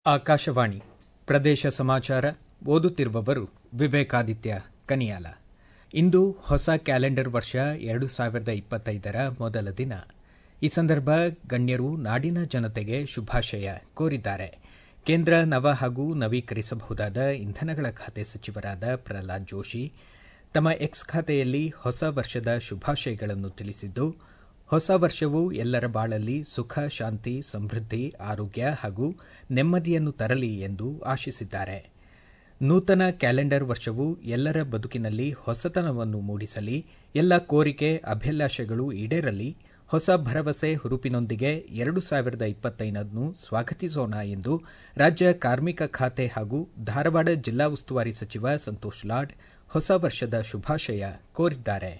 ಆಕಾಶವಾಣಿ ಪ್ರದೇಶ ಸಮಾಚಾರ ಓದುತ್ತಿರುವವರು ವಿವೇಕಾದಿತ್ಯ ಕನಿಯಾಲ ಇಂದು ಹೊಸ ಕ್ಯಾಲೆಂಡರ್ ವರ್ಷ ಎರಡು ಸಾವಿರದ ಇಪ್ಪತ್ತೈದರ ಮೊದಲ ದಿನ ಈ ಸಂದರ್ಭ ಗಣ್ಯರು ನಾಡಿನ ಜನತೆಗೆ ಶುಭಾಶಯ ಕೋರಿದ್ದಾರೆ ಕೇಂದ್ರ ನವ ಹಾಗೂ ನವೀಕರಿಸಬಹುದಾದ ಇಂಧನಗಳ ಖಾತೆ ಸಚಿವರಾದ ಪ್ರಹ್ಲಾದ್ ಜೋಶಿ ತಮ್ಮ ಎಕ್ಸ್ ಖಾತೆಯಲ್ಲಿ ಹೊಸ ವರ್ಷದ ಶುಭಾಶಯಗಳನ್ನು ತಿಳಿಸಿದ್ದು ಹೊಸ ವರ್ಷವು ಎಲ್ಲರ ಬಾಳಲ್ಲಿ ಸುಖ ಶಾಂತಿ ಸಮೃದ್ಧಿ ಆರೋಗ್ಯ ಹಾಗೂ ನೆಮ್ಮದಿಯನ್ನು ತರಲಿ ಎಂದು ಆಶಿಸಿದ್ದಾರೆ ನೂತನ ಕ್ಯಾಲೆಂಡರ್ ವರ್ಷವು ಎಲ್ಲರ ಬದುಕಿನಲ್ಲಿ ಹೊಸತನವನ್ನು ಮೂಡಿಸಲಿ ಎಲ್ಲ ಕೋರಿಕೆ ಅಭಿಲಾಷೆಗಳು ಈಡೇರಲಿ ಹೊಸ ಭರವಸೆ ಹುರುಪಿನೊಂದಿಗೆ ಎರಡು ಸಾವಿರದ ಇಪ್ಪತ್ತೈದನ್ನು ಸ್ವಾಗತಿಸೋಣ ಎಂದು ರಾಜ್ಯ ಕಾರ್ಮಿಕ ಖಾತೆ ಹಾಗೂ ಧಾರವಾಡ ಜಿಲ್ಲಾ ಉಸ್ತುವಾರಿ ಸಚಿವ ಸಂತೋಷ್ ಲಾಡ್ ಹೊಸ ವರ್ಷದ ಶುಭಾಶಯ ಕೋರಿದ್ದಾರೆ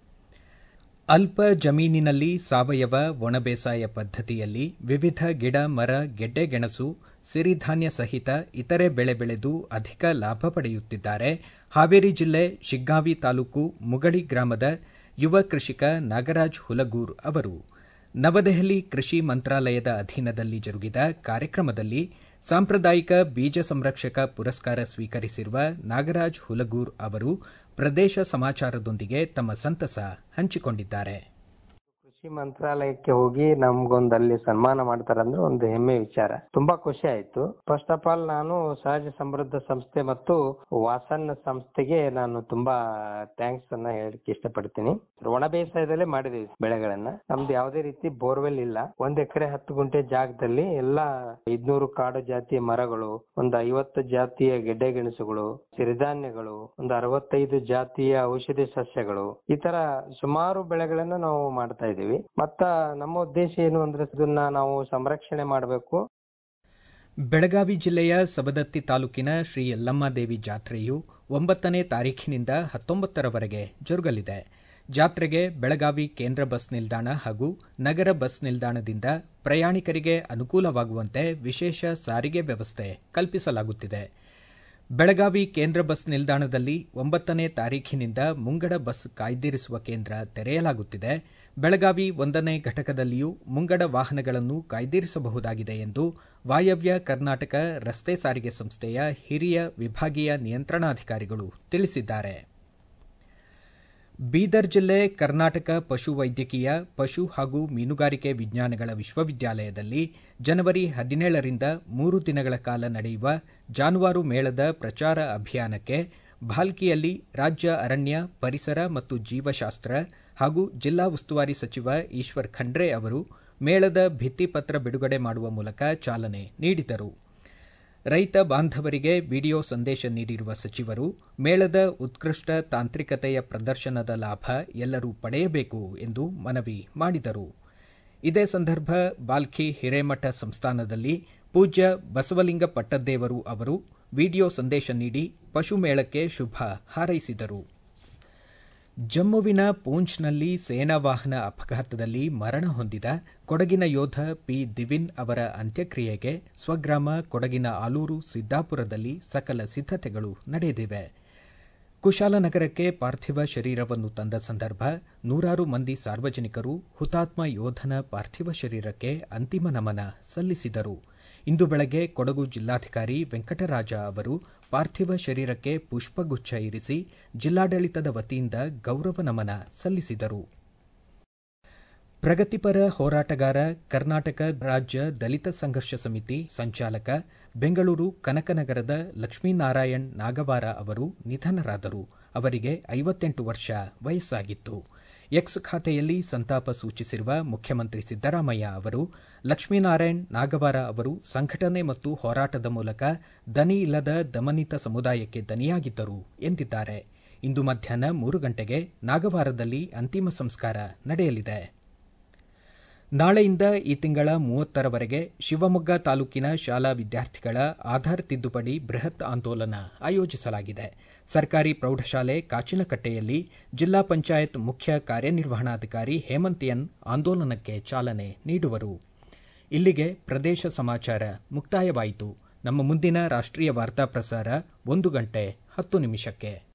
ಅಲ್ಪ ಜಮೀನಿನಲ್ಲಿ ಸಾವಯವ ಒಣಬೇಸಾಯ ಪದ್ದತಿಯಲ್ಲಿ ವಿವಿಧ ಗಿಡ ಮರ ಗೆಡ್ಡೆ ಗೆಣಸು ಸಿರಿಧಾನ್ಯ ಸಹಿತ ಇತರೆ ಬೆಳೆ ಬೆಳೆದು ಅಧಿಕ ಲಾಭ ಪಡೆಯುತ್ತಿದ್ದಾರೆ ಹಾವೇರಿ ಜಿಲ್ಲೆ ಶಿಗ್ಗಾವಿ ತಾಲೂಕು ಮುಗಳಿ ಗ್ರಾಮದ ಯುವ ಕೃಷಿಕ ನಾಗರಾಜ್ ಹುಲಗೂರ್ ಅವರು ನವದೆಹಲಿ ಕೃಷಿ ಮಂತ್ರಾಲಯದ ಅಧೀನದಲ್ಲಿ ಜರುಗಿದ ಕಾರ್ಯಕ್ರಮದಲ್ಲಿ ಸಾಂಪ್ರದಾಯಿಕ ಬೀಜ ಸಂರಕ್ಷಕ ಪುರಸ್ಕಾರ ಸ್ವೀಕರಿಸಿರುವ ನಾಗರಾಜ್ ಹುಲಗೂರ್ ಅವರು ಪ್ರದೇಶ ಸಮಾಚಾರದೊಂದಿಗೆ ತಮ್ಮ ಸಂತಸ ಹಂಚಿಕೊಂಡಿದ್ದಾರೆ ಕೃಷಿ ಮಂತ್ರಾಲಯಕ್ಕೆ ಹೋಗಿ ನಮ್ಗೊಂದು ಅಲ್ಲಿ ಸನ್ಮಾನ ಮಾಡ್ತಾರಂದ್ರೆ ಒಂದು ಹೆಮ್ಮೆ ವಿಚಾರ ತುಂಬಾ ಖುಷಿ ಆಯ್ತು ಫಸ್ಟ್ ಆಫ್ ಆಲ್ ನಾನು ಸಹಜ ಸಮೃದ್ಧ ಸಂಸ್ಥೆ ಮತ್ತು ವಾಸನ್ ಸಂಸ್ಥೆಗೆ ನಾನು ತುಂಬಾ ಥ್ಯಾಂಕ್ಸ್ ಅನ್ನ ಹೇಳಕ್ಕೆ ಇಷ್ಟಪಡ್ತೀನಿ ಒಣ ಬೇಸಾಯದಲ್ಲೇ ಮಾಡಿದೀವಿ ಬೆಳೆಗಳನ್ನ ನಮ್ದು ಯಾವುದೇ ರೀತಿ ಬೋರ್ವೆಲ್ ಇಲ್ಲ ಒಂದ್ ಎಕರೆ ಹತ್ತು ಗುಂಟೆ ಜಾಗದಲ್ಲಿ ಎಲ್ಲಾ ಐದ್ನೂರು ಕಾಡು ಜಾತಿಯ ಮರಗಳು ಒಂದು ಐವತ್ತು ಜಾತಿಯ ಗೆಡ್ಡೆ ಗೆಣಸುಗಳು ಸಿರಿಧಾನ್ಯಗಳು ಒಂದು ಅರವತ್ತೈದು ಜಾತಿಯ ಔಷಧಿ ಸಸ್ಯಗಳು ಈ ತರ ಸುಮಾರು ಬೆಳೆಗಳನ್ನ ನಾವು ಮಾಡ್ತಾ ಇದೀವಿ ಮತ್ತ ನಮ್ಮ ಉದ್ದೇಶ ಏನು ಅಂದ್ರೆ ಇದನ್ನ ನಾವು ಸಂರಕ್ಷಣೆ ಮಾಡಬೇಕು ಬೆಳಗಾವಿ ಜಿಲ್ಲೆಯ ಸವದತ್ತಿ ತಾಲೂಕಿನ ಶ್ರೀ ಯಲ್ಲಮ್ಮ ದೇವಿ ಜಾತ್ರೆಯು ಒಂಬತ್ತನೇ ತಾರೀಖಿನಿಂದ ಹತ್ತೊಂಬತ್ತರವರೆಗೆ ಜರುಗಲಿದೆ ಜಾತ್ರೆಗೆ ಬೆಳಗಾವಿ ಕೇಂದ್ರ ಬಸ್ ನಿಲ್ದಾಣ ಹಾಗೂ ನಗರ ಬಸ್ ನಿಲ್ದಾಣದಿಂದ ಪ್ರಯಾಣಿಕರಿಗೆ ಅನುಕೂಲವಾಗುವಂತೆ ವಿಶೇಷ ಸಾರಿಗೆ ವ್ಯವಸ್ಥೆ ಕಲ್ಪಿಸಲಾಗುತ್ತಿದೆ ಬೆಳಗಾವಿ ಕೇಂದ್ರ ಬಸ್ ನಿಲ್ದಾಣದಲ್ಲಿ ಒಂಬತ್ತನೇ ತಾರೀಖಿನಿಂದ ಮುಂಗಡ ಬಸ್ ಕಾಯ್ದಿರಿಸುವ ಕೇಂದ್ರ ತೆರೆಯಲಾಗುತ್ತಿದೆ ಬೆಳಗಾವಿ ಒಂದನೇ ಘಟಕದಲ್ಲಿಯೂ ಮುಂಗಡ ವಾಹನಗಳನ್ನು ಕಾಯ್ದಿರಿಸಬಹುದಾಗಿದೆ ಎಂದು ವಾಯವ್ಯ ಕರ್ನಾಟಕ ರಸ್ತೆ ಸಾರಿಗೆ ಸಂಸ್ಥೆಯ ಹಿರಿಯ ವಿಭಾಗೀಯ ನಿಯಂತ್ರಣಾಧಿಕಾರಿಗಳು ತಿಳಿಸಿದ್ದಾರೆ ಬೀದರ್ ಜಿಲ್ಲೆ ಕರ್ನಾಟಕ ಪಶು ವೈದ್ಯಕೀಯ ಪಶು ಹಾಗೂ ಮೀನುಗಾರಿಕೆ ವಿಜ್ಞಾನಗಳ ವಿಶ್ವವಿದ್ಯಾಲಯದಲ್ಲಿ ಜನವರಿ ಹದಿನೇಳರಿಂದ ಮೂರು ದಿನಗಳ ಕಾಲ ನಡೆಯುವ ಜಾನುವಾರು ಮೇಳದ ಪ್ರಚಾರ ಅಭಿಯಾನಕ್ಕೆ ಭಾಲ್ಕಿಯಲ್ಲಿ ರಾಜ್ಯ ಅರಣ್ಯ ಪರಿಸರ ಮತ್ತು ಜೀವಶಾಸ್ತ್ರ ಹಾಗೂ ಜಿಲ್ಲಾ ಉಸ್ತುವಾರಿ ಸಚಿವ ಈಶ್ವರ್ ಖಂಡ್ರೆ ಅವರು ಮೇಳದ ಭಿತ್ತಿಪತ್ರ ಬಿಡುಗಡೆ ಮಾಡುವ ಮೂಲಕ ಚಾಲನೆ ನೀಡಿದರು ರೈತ ಬಾಂಧವರಿಗೆ ವಿಡಿಯೋ ಸಂದೇಶ ನೀಡಿರುವ ಸಚಿವರು ಮೇಳದ ಉತ್ಕೃಷ್ಟ ತಾಂತ್ರಿಕತೆಯ ಪ್ರದರ್ಶನದ ಲಾಭ ಎಲ್ಲರೂ ಪಡೆಯಬೇಕು ಎಂದು ಮನವಿ ಮಾಡಿದರು ಇದೇ ಸಂದರ್ಭ ಬಾಲ್ಕಿ ಹಿರೇಮಠ ಸಂಸ್ಥಾನದಲ್ಲಿ ಪೂಜ್ಯ ಬಸವಲಿಂಗ ಪಟ್ಟದ್ದೇವರು ಅವರು ವಿಡಿಯೋ ಸಂದೇಶ ನೀಡಿ ಪಶು ಮೇಳಕ್ಕೆ ಶುಭ ಹಾರೈಸಿದರು ಜಮ್ಮುವಿನ ಪೂಂಚ್ನಲ್ಲಿ ಸೇನಾ ವಾಹನ ಅಪಘಾತದಲ್ಲಿ ಮರಣ ಹೊಂದಿದ ಕೊಡಗಿನ ಯೋಧ ಪಿ ದಿವಿನ್ ಅವರ ಅಂತ್ಯಕ್ರಿಯೆಗೆ ಸ್ವಗ್ರಾಮ ಕೊಡಗಿನ ಆಲೂರು ಸಿದ್ದಾಪುರದಲ್ಲಿ ಸಕಲ ಸಿದ್ದತೆಗಳು ನಡೆದಿವೆ ಕುಶಾಲನಗರಕ್ಕೆ ಪಾರ್ಥಿವ ಶರೀರವನ್ನು ತಂದ ಸಂದರ್ಭ ನೂರಾರು ಮಂದಿ ಸಾರ್ವಜನಿಕರು ಹುತಾತ್ಮ ಯೋಧನ ಪಾರ್ಥಿವ ಶರೀರಕ್ಕೆ ಅಂತಿಮ ನಮನ ಸಲ್ಲಿಸಿದರು ಇಂದು ಬೆಳಗ್ಗೆ ಕೊಡಗು ಜಿಲ್ಲಾಧಿಕಾರಿ ವೆಂಕಟರಾಜ ಅವರು ಪಾರ್ಥಿವ ಶರೀರಕ್ಕೆ ಪುಷ್ಪಗುಚ್ಛ ಇರಿಸಿ ಜಿಲ್ಲಾಡಳಿತದ ವತಿಯಿಂದ ಗೌರವ ನಮನ ಸಲ್ಲಿಸಿದರು ಪ್ರಗತಿಪರ ಹೋರಾಟಗಾರ ಕರ್ನಾಟಕ ರಾಜ್ಯ ದಲಿತ ಸಂಘರ್ಷ ಸಮಿತಿ ಸಂಚಾಲಕ ಬೆಂಗಳೂರು ಕನಕನಗರದ ಲಕ್ಷ್ಮೀನಾರಾಯಣ್ ನಾಗವಾರ ಅವರು ನಿಧನರಾದರು ಅವರಿಗೆ ಐವತ್ತೆಂಟು ವರ್ಷ ವಯಸ್ಸಾಗಿತ್ತು ಎಕ್ಸ್ ಖಾತೆಯಲ್ಲಿ ಸಂತಾಪ ಸೂಚಿಸಿರುವ ಮುಖ್ಯಮಂತ್ರಿ ಸಿದ್ದರಾಮಯ್ಯ ಅವರು ಲಕ್ಷ್ಮೀನಾರಾಯಣ್ ನಾಗವಾರ ಅವರು ಸಂಘಟನೆ ಮತ್ತು ಹೋರಾಟದ ಮೂಲಕ ದನಿ ಇಲ್ಲದ ದಮನಿತ ಸಮುದಾಯಕ್ಕೆ ದನಿಯಾಗಿದ್ದರು ಎಂದಿದ್ದಾರೆ ಇಂದು ಮಧ್ಯಾಹ್ನ ಮೂರು ಗಂಟೆಗೆ ನಾಗವಾರದಲ್ಲಿ ಅಂತಿಮ ಸಂಸ್ಕಾರ ನಡೆಯಲಿದೆ ನಾಳೆಯಿಂದ ಈ ತಿಂಗಳ ಮೂವತ್ತರವರೆಗೆ ಶಿವಮೊಗ್ಗ ತಾಲೂಕಿನ ಶಾಲಾ ವಿದ್ಯಾರ್ಥಿಗಳ ಆಧಾರ್ ತಿದ್ದುಪಡಿ ಬೃಹತ್ ಆಂದೋಲನ ಆಯೋಜಿಸಲಾಗಿದೆ ಸರ್ಕಾರಿ ಪ್ರೌಢಶಾಲೆ ಕಾಚಿನಕಟ್ಟೆಯಲ್ಲಿ ಜಿಲ್ಲಾ ಪಂಚಾಯತ್ ಮುಖ್ಯ ಕಾರ್ಯನಿರ್ವಹಣಾಧಿಕಾರಿ ಹೇಮಂತ್ ಎನ್ ಆಂದೋಲನಕ್ಕೆ ಚಾಲನೆ ನೀಡುವರು ಇಲ್ಲಿಗೆ ಪ್ರದೇಶ ಸಮಾಚಾರ ಮುಕ್ತಾಯವಾಯಿತು ನಮ್ಮ ಮುಂದಿನ ರಾಷ್ಟ್ರೀಯ ವಾರ್ತಾ ಪ್ರಸಾರ ಒಂದು ಗಂಟೆ ಹತ್ತು ನಿಮಿಷಕ್ಕೆ